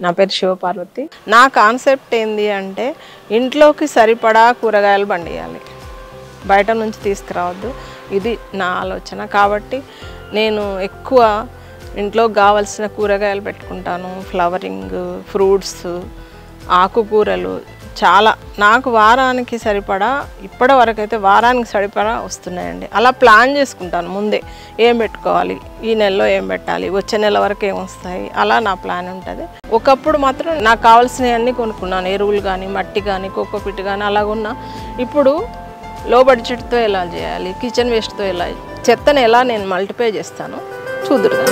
నా పేరు శివపార్వతి నా కాన్సెప్ట్ ఏంది అంటే ఇంట్లోకి సరిపడా కూరగాయలు పండియాలి బయట నుంచి తీసుకురావద్దు ఇది నా ఆలోచన కాబట్టి నేను ఎక్కువ ఇంట్లో కావాల్సిన కూరగాయలు పెట్టుకుంటాను ఫ్లవరింగ్ ఫ్రూట్స్ ఆకుకూరలు చాలా నాకు వారానికి సరిపడా ఇప్పటి వరకు అయితే వారానికి సరిపడా వస్తున్నాయండి అలా ప్లాన్ చేసుకుంటాను ముందే ఏం పెట్టుకోవాలి ఈ నెలలో ఏం పెట్టాలి వచ్చే నెల వరకు ఏం వస్తాయి అలా నా ప్లాన్ ఉంటుంది ఒకప్పుడు మాత్రం నాకు కావాల్సినవన్నీ కొనుక్కున్నాను ఎరువులు కానీ మట్టి కానీ కోకోపిట్ కానీ అలాగున్నా ఇప్పుడు లో బడ్జెట్తో ఎలా చేయాలి కిచెన్ వేస్ట్తో ఎలా చెత్తను ఎలా నేను మల్టిప్లై చేస్తాను చూదురుదాం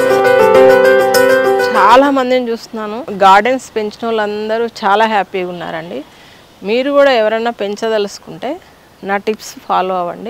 చాలా మందిని చూస్తున్నాను గార్డెన్స్ పెంచిన వాళ్ళందరూ చాలా హ్యాపీగా ఉన్నారండి మీరు కూడా ఎవరైనా పెంచదలుచుకుంటే నా టిప్స్ ఫాలో అవ్వండి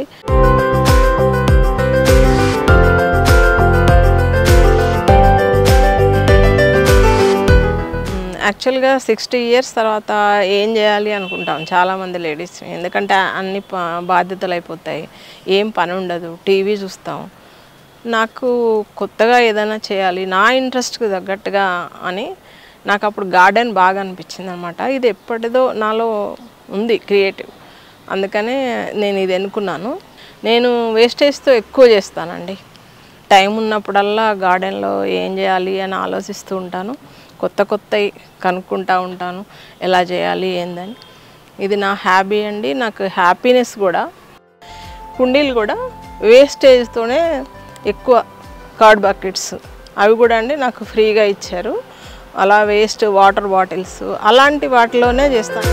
యాక్చువల్గా సిక్స్టీ ఇయర్స్ తర్వాత ఏం చేయాలి అనుకుంటాం చాలామంది లేడీస్ ఎందుకంటే అన్ని ప- బాధ్యతలు అయిపోతాయి ఏం పని ఉండదు టీవీ చూస్తాం నాకు కొత్తగా ఏదైనా చేయాలి నా ఇంట్రెస్ట్కి తగ్గట్టుగా అని నాకు అప్పుడు గార్డెన్ బాగా అనిపించింది అనమాట ఇది ఎప్పటిదో నాలో ఉంది క్రియేటివ్ అందుకనే నేను ఇది ఎన్నుకున్నాను నేను వేస్టేజ్తో ఎక్కువ చేస్తానండి టైం ఉన్నప్పుడల్లా గార్డెన్లో ఏం చేయాలి అని ఆలోచిస్తూ ఉంటాను కొత్త కొత్తవి కనుక్కుంటా ఉంటాను ఎలా చేయాలి ఏందని ఇది నా హ్యాబీ అండి నాకు హ్యాపీనెస్ కూడా కుండీలు కూడా వేస్టేజ్తోనే ఎక్కువ కార్డ్ బకెట్స్ అవి కూడా అండి నాకు ఫ్రీగా ఇచ్చారు అలా వేస్ట్ వాటర్ బాటిల్స్ అలాంటి వాటిలోనే చేస్తాను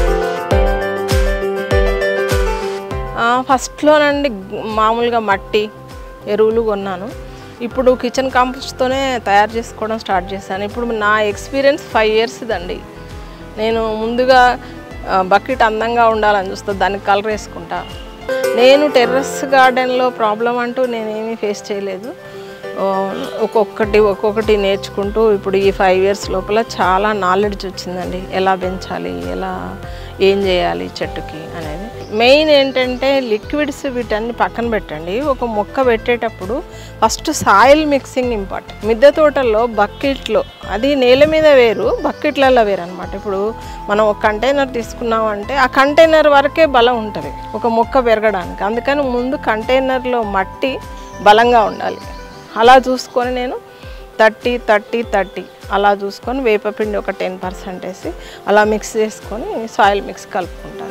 ఆ, ఫస్ట్లోనండి మామూలుగా మట్టి ఎరువులు కొన్నాను ఇప్పుడు కిచెన్ కాంపోస్ట్తోనే తయారు చేసుకోవడం స్టార్ట్ చేశాను ఇప్పుడు నా ఎక్స్పీరియన్స్ ఫైవ్ ఇయర్స్ దండి నేను ముందుగా ఆ, బకెట్ అందంగా ఉండాలని చూస్తా దానికి కలర్ వేసుకుంటా నేను టెర్రస్ గార్డెన్లో ప్రాబ్లం అంటూ నేనేమీ ఫేస్ చేయలేదు ఆ, ఒక్కొక్కటి ఒక్కొక్కటి నేర్చుకుంటూ ఇప్పుడు ఈ ఫైవ్ ఇయర్స్ లోపల చాలా నాలెడ్జ్ వచ్చిందండి ఎలా పెంచాలి ఎలా ఏం చేయాలి చెట్టుకి అనేది మెయిన్ ఏంటంటే లిక్విడ్స్ వీటన్ని పక్కన పెట్టండి ఒక మొక్క పెట్టేటప్పుడు ఫస్ట్ సాయిల్ మిక్సింగ్ ఇంపార్టెంట్ మిద్దె తోటల్లో బకెట్లో అది నేల మీద వేరు బకెట్లలో వేరు అనమాట ఇప్పుడు మనం ఒక కంటైనర్ తీసుకున్నామంటే ఆ కంటైనర్ వరకే బలం ఉంటుంది ఒక మొక్క పెరగడానికి అందుకని ముందు కంటైనర్లో మట్టి బలంగా ఉండాలి అలా చూసుకొని నేను థర్టీ థర్టీ థర్టీ అలా చూసుకొని వేపపిండి ఒక టెన్ పర్సెంట్ వేసి అలా మిక్స్ చేసుకొని సాయిల్ మిక్స్ కలుపుకుంటాను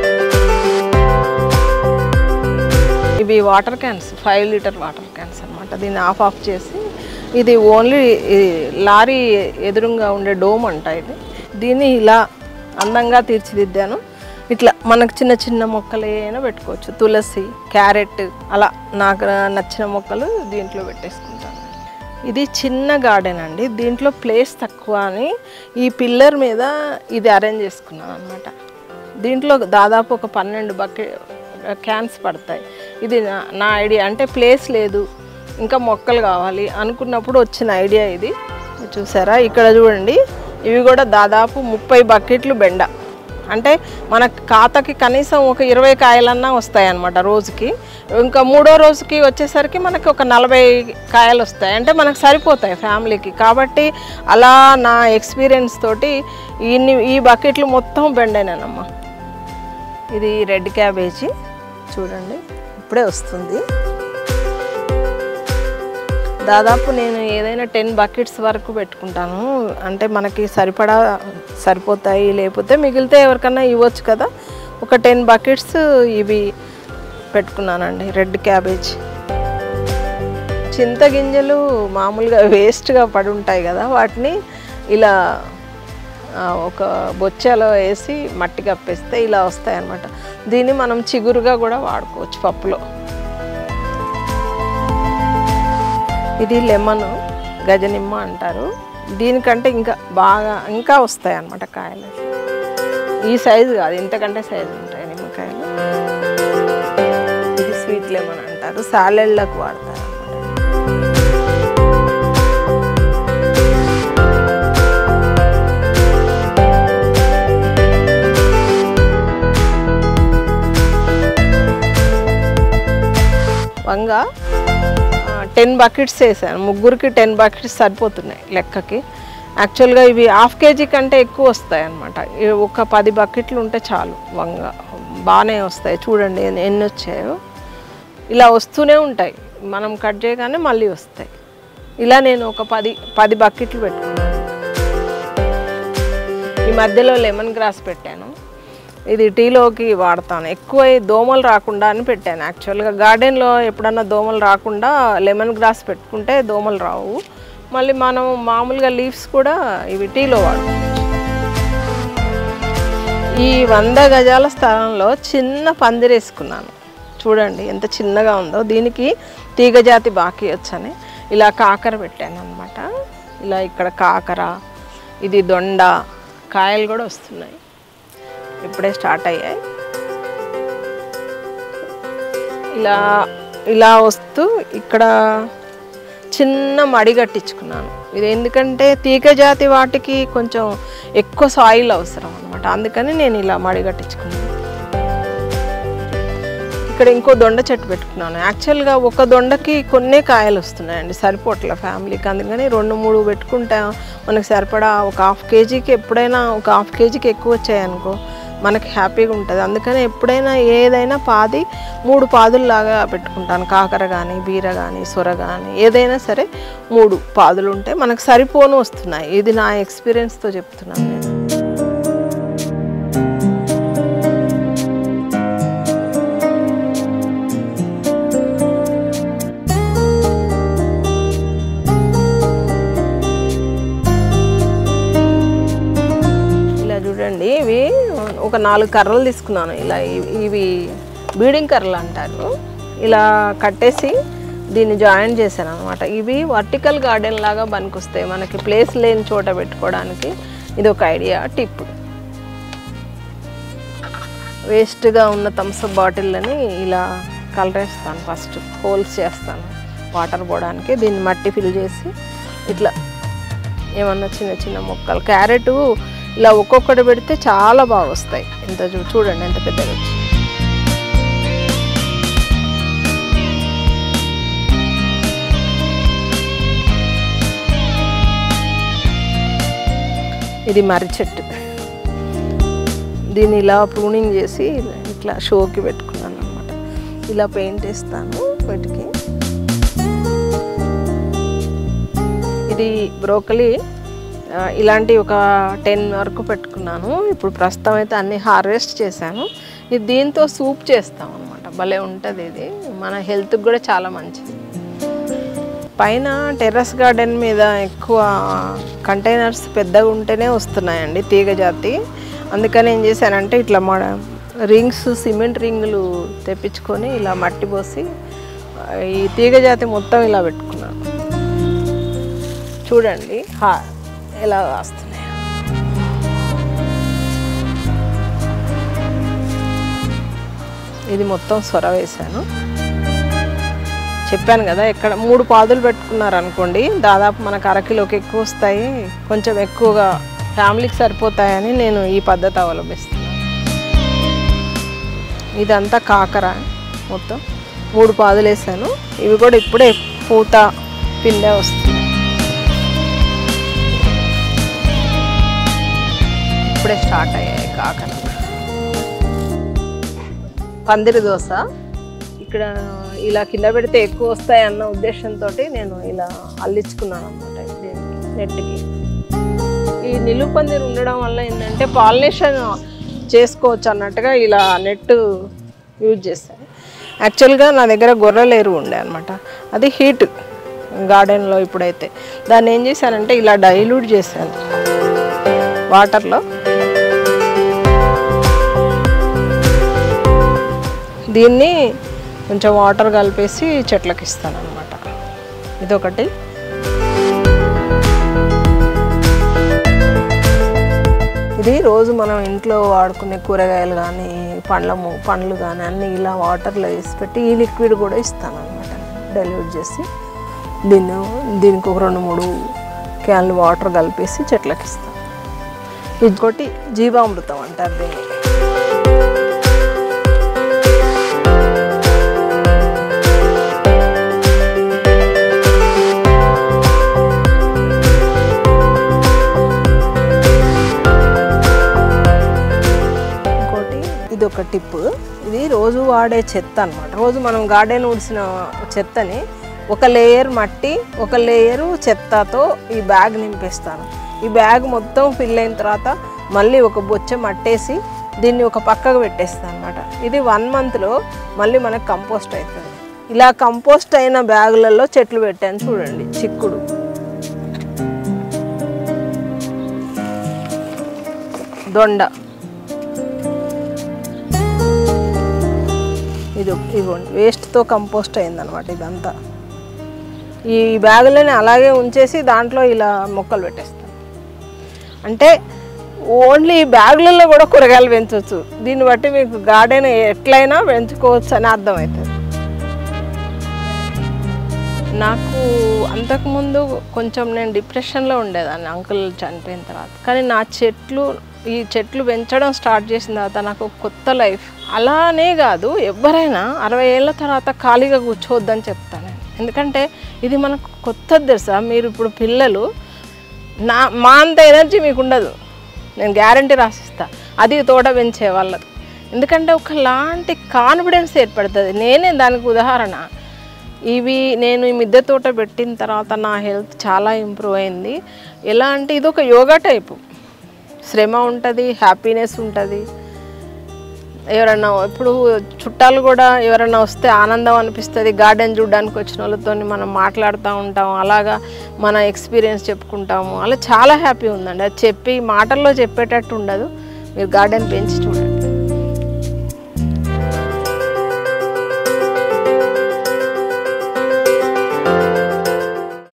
ఇవి water cans five litre water cans అనమాట దీన్ని ఆఫ్ ఆఫ్ చేసి ఇది ఓన్లీ లారీ ఎదురుగా ఉండే డోమ్ అంట ఇది దీన్ని ఇలా అందంగా తీర్చిదిద్దాను ఇట్లా మనకు చిన్న చిన్న మొక్కలు ఏమైనా పెట్టుకోవచ్చు తులసి క్యారెట్ అలా నాకు నచ్చిన మొక్కలు దీంట్లో పెట్టేసుకుంటాను ఇది చిన్న గార్డెన్ అండి దీంట్లో ప్లేస్ తక్కువ అని ఈ పిల్లర్ మీద ఇది అరేంజ్ చేసుకున్నాను అనమాట దీంట్లో దాదాపు ఒక పన్నెండు బకెట్ క్యాన్స్ పడతాయి ఇది నా- నా ఐడియా అంటే ప్లేస్ లేదు ఇంకా మొక్కలు కావాలి అనుకున్నప్పుడు వచ్చిన ఐడియా ఇది ఇది చూసారా ఇక్కడ చూడండి ఇవి కూడా దాదాపు ముప్పై బకెట్లు బెండ అంటే మన ఖాతాకి కనీసం ఒక ఇరవై కాయలన్నా వస్తాయి అన్నమాట రోజుకి ఇంకా మూడో రోజుకి వచ్చేసరికి మనకి ఒక నలభై కాయలు వస్తాయి అంటే మనకు సరిపోతాయి ఫ్యామిలీకి కాబట్టి అలా నా ఎక్స్పీరియన్స్ తోటి ఇన్ని ఈ బకెట్లు మొత్తం బెండేనేనమ్మా ఇది రెడ్ క్యాబేజీ చూడండి ఇప్పుడే వస్తుంది దాదాపు నేను ఏదైనా టెన్ బకెట్స్ వరకు పెట్టుకుంటాను అంటే మనకి సరిపడా సరిపోతాయి లేకపోతే మిగిలితే ఎవరికన్నా ఇవ్వచ్చు కదా ఒక టెన్ బకెట్స్ ఇవి పెట్టుకున్నానండి రెడ్ క్యాబేజ్ చింతగింజలు మామూలుగా వేస్ట్గా పడి ఉంటాయి కదా వాటిని ఇలా ఆ, ఒక బొచ్చెలో వేసి మట్టి కప్పేస్తే ఇలా వస్తాయి అన్నమాట దీన్ని మనం చిగురుగా కూడా వాడుకోవచ్చు పప్పులో ఇది లెమన్ గజనిమ్మ అంటారు దీనికంటే ఇంకా బాగా ఇంకా వస్తాయి అన్నమాట కాయలు ఈ సైజు కాదు ఇంతకంటే సైజు ఉంటాయి నిమ్మకాయలు ఇది స్వీట్ లెమన్ అంటారు సాలెడ్లకు వాడతారు అన్నమాట వంగ టెన్ బకెట్స్ వేసాను ముగ్గురికి టెన్ బకెట్స్ సరిపోతున్నాయి లెక్కకి యాక్చువల్గా ఇవి హాఫ్ కేజీ కంటే ఎక్కువ వస్తాయి అన్నమాట ఇవి ఒక పది బకెట్లు ఉంటే చాలు వంగ బాగానే వస్తాయి చూడండి ఎన్ని ఎన్ని వచ్చాయో ఇలా వస్తూనే ఉంటాయి మనం కట్ చేయగానే మళ్ళీ వస్తాయి ఇలా నేను ఒక పది పది బకెట్లు పెట్టుకున్నాను ఈ మధ్యలో లెమన్ గ్రాస్ పెట్టాను ఇది టీలోకి వాడతాను ఎక్కువ ఈ దోమలు రాకుండా అని పెట్టాను యాక్చువల్గా గార్డెన్లో ఎప్పుడన్నా దోమలు రాకుండా లెమన్ గ్రాస్ పెట్టుకుంటే దోమలు రావు మళ్ళీ మనం మామూలుగా లీవ్స్ కూడా ఇవి టీలో వాడతాం ఈ వంద గజాల స్థలంలో చిన్న పందిరేసుకున్నాను చూడండి ఎంత చిన్నగా ఉందో దీనికి తీగజాతి బాకీ వచ్చని ఇలా కాకర పెట్టాను అనమాట ఇలా ఇక్కడ కాకర ఇది దొండ కాయలు కూడా వస్తున్నాయి ఇప్పుడే స్టార్ట్ అయ్యాయి ఇలా ఇలా వస్తూ ఇక్కడ చిన్న మడి కట్టించుకున్నాను ఇది ఎందుకంటే తీగ జాతి వాటికి కొంచెం ఎక్కువ సాయిల్ అవసరం అనమాట అందుకని నేను ఇలా మడి కట్టించుకున్నాను ఇక్కడ ఇంకో దొండ చెట్టు పెట్టుకున్నాను యాక్చువల్గా ఒక దొండకి కొన్నే కాయలు వస్తున్నాయండి సరిపోట్ల ఫ్యామిలీకి అందుకని రెండు మూడు పెట్టుకుంటా మనకు సరిపడా ఒక హాఫ్ కేజీకి ఎప్పుడైనా ఒక హాఫ్ కేజీకి ఎక్కువ వచ్చాయనుకో మనకి హ్యాపీగా ఉంటుంది అందుకని ఎప్పుడైనా ఏదైనా పాది మూడు పాదుల్లాగా పెట్టుకుంటాను కాకర కానీ బీర కానీ సొర కానీ ఏదైనా సరే మూడు పాదులు ఉంటే మనకు సరిపోను వస్తున్నాయి ఇది నా ఎక్స్పీరియన్స్తో చెప్తున్నాను నేను ఇలా చూడండి ఇవి ఒక నాలుగు కర్రలు తీసుకున్నాను ఇలా ఇవి- ఇవి బీడింగ్ కర్రలు అంటారు ఇలా కట్టేసి దీన్ని జాయిన్ చేశాను అనమాట ఇవి వర్టికల్ గార్డెన్ లాగా పనికొస్తాయి మనకి ప్లేస్ లేని చోట పెట్టుకోవడానికి ఇది ఒక ఐడియా టిప్ వేస్ట్గా ఉన్న థమ్స్అప్ బాటిల్ని ఇలా కలరేస్తాను ఫస్ట్ హోల్స్ చేస్తాను వాటర్ పోవడానికి దీన్ని మట్టి ఫిల్ చేసి ఇట్లా ఏమన్నా చిన్న చిన్న మొక్కలు క్యారెట్ ఇలా ఒక్కొక్కటి పెడితే చాలా బాగా వస్తాయి ఎంత చూ- చూడండి ఎంత పెద్దగా వచ్చి ఇది మర్రి చెట్టు దీన్ని ఇలా ప్రూనింగ్ చేసి ఇట్లా షోకి పెట్టుకున్నాను అనమాట ఇలా పెయింట్ వేస్తాను వాటికి ఇది బ్రోకలీ ఆ, ఇలాంటి ఒక టెన్ వరకు పెట్టుకున్నాను ఇప్పుడు ప్రస్తుతం అయితే అన్ని హార్వెస్ట్ చేశాను ఇది దీంతో సూప్ చేస్తాం అనమాట భలే ఉంటుంది ఇది మన హెల్త్కి కూడా చాలా మంచిది పైన టెర్రస్ గార్డెన్ మీద ఎక్కువ కంటైనర్స్ పెద్దగా ఉంటేనే వస్తున్నాయండి తీగ జాతి అందుకని ఏం చేశానంటే ఇట్లా మన రింగ్స్ సిమెంట్ రింగులు తెప్పించుకొని ఇలా మట్టి పోసి ఆ, ఈ తీగ జాతి మొత్తం ఇలా పెట్టుకున్నాను చూడండి హా ఎలా వస్తున్నాయి ఇది మొత్తం సొర వేశాను చెప్పాను కదా ఎక్కడ మూడు పాదులు పెట్టుకున్నారు అనుకోండి దాదాపు మనకు అరకిలోకి ఎక్కువ వస్తాయి కొంచెం ఎక్కువగా ఫ్యామిలీకి సరిపోతాయని నేను ఈ పద్ధతి అవలంబిస్తున్నాను ఇదంతా కాకర మొత్తం మూడు పాదులు వేసాను ఇవి కూడా ఇప్పుడే పూత పిందె వస్తుంది ఇప్పుడే స్టార్ట్ అయ్యాయి కాకర పందిరి దోశ ఇక్కడ ఇలా కింద పెడితే ఎక్కువ వస్తాయి అన్న ఉద్దేశంతో నేను ఇలా అల్లించుకున్నాను అనమాట నెట్కి ఈ నిలువు పందిరి ఉండడం వల్ల ఏంటంటే పాలినేషన్ చేసుకోవచ్చు అన్నట్టుగా ఇలా నెట్ యూజ్ చేస్తాను యాక్చువల్గా నా దగ్గర గొర్రెల ఎరువు ఉండే అనమాట అది హీట్ గార్డెన్లో ఇప్పుడైతే దాన్ని ఏం చేశానంటే ఇలా డైల్యూట్ చేశాను వాటర్లో దీన్ని కొంచెం వాటర్ కలిపేసి చెట్లకి ఇస్తాను అనమాట ఇదొకటి ఇది రోజు మనం ఇంట్లో వాడుకునే కూరగాయలు కానీ పండ్లము పండ్లు కానీ అన్నీ ఇలా వాటర్లో వేసి పెట్టి ఈ లిక్విడ్ కూడా ఇస్తాను అనమాట డైల్యూట్ చేసి దీన్ని దీనికి ఒక రెండు మూడు క్యాన్లు వాటర్ కలిపేసి చెట్లకి ఇస్తాను ఇంకోటి జీవామృతం అంటారు దీన్ని ఇది ఒక టిప్ ఇది రోజు వాడే చెత్త అనమాట రోజు మనం గార్డెన్ ఊడ్చిన చెత్తని ఒక లేయర్ మట్టి ఒక లేయరు చెత్తతో ఈ బ్యాగ్ నింపేస్తాను ఈ బ్యాగ్ మొత్తం ఫిల్ అయిన తర్వాత మళ్ళీ ఒక బొచ్చ మట్టేసి దీన్ని ఒక పక్కకు పెట్టేస్తాను అనమాట ఇది వన్ మంత్లో మళ్ళీ మనకు కంపోస్ట్ అవుతుంది ఇలా కంపోస్ట్ అయిన బ్యాగులలో చెట్లు పెట్టాను చూడండి చిక్కుడు దొండ ఇది ఇవ్వండి వేస్ట్తో కంపోస్ట్ అయిందనమాట ఇదంతా ఈ బ్యాగులని అలాగే ఉంచేసి దాంట్లో ఇలా మొక్కలు పెట్టేస్తాను అంటే ఓన్లీ బ్యాగులలో కూడా కూరగాయలు పెంచవచ్చు దీన్ని బట్టి మీకు గార్డెన్ ఎట్లయినా పెంచుకోవచ్చు అని అర్థమవుతుంది నాకు అంతకుముందు కొంచెం నేను డిప్రెషన్లో ఉండేదాన్ని అంకుల్ చనిపోయిన తర్వాత కానీ నా చెట్లు ఈ చెట్లు పెంచడం స్టార్ట్ చేసిన తర్వాత నాకు ఒక కొత్త లైఫ్ అలానే కాదు ఎవరైనా అరవై ఏళ్ళ తర్వాత ఖాళీగా కూర్చోవద్దని చెప్తాను నేను ఎందుకంటే ఇది మనకు కొత్తది తెలుసా మీరు ఇప్పుడు పిల్లలు నా మా అంత ఎనర్జీ మీకు ఉండదు నేను గ్యారంటీ రాసిస్తా అది తోట పెంచే వాళ్ళది ఎందుకంటే ఒకలాంటి కాన్ఫిడెన్స్ ఏర్పడుతుంది నేనే దానికి ఉదాహరణ ఇవి నేను ఈ మిద్దె తోట పెట్టిన తర్వాత నా హెల్త్ చాలా ఇంప్రూవ్ అయింది ఎలా అంటే ఇది ఒక యోగా టైపు శ్రమ ఉంటుంది హ్యాపీనెస్ ఉంటుంది ఎవరన్నా ఇప్పుడు చుట్టాలు కూడా ఎవరైనా వస్తే ఆనందం అనిపిస్తుంది గార్డెన్ చూడడానికి వచ్చిన వాళ్ళతో మనం మాట్లాడుతూ ఉంటాం అలాగా మన ఎక్స్పీరియన్స్ చెప్పుకుంటాము అలా చాలా హ్యాపీ ఉందండి అది చెప్పి మాటల్లో చెప్పేటట్టు ఉండదు మీరు గార్డెన్ పెంచి చూడండి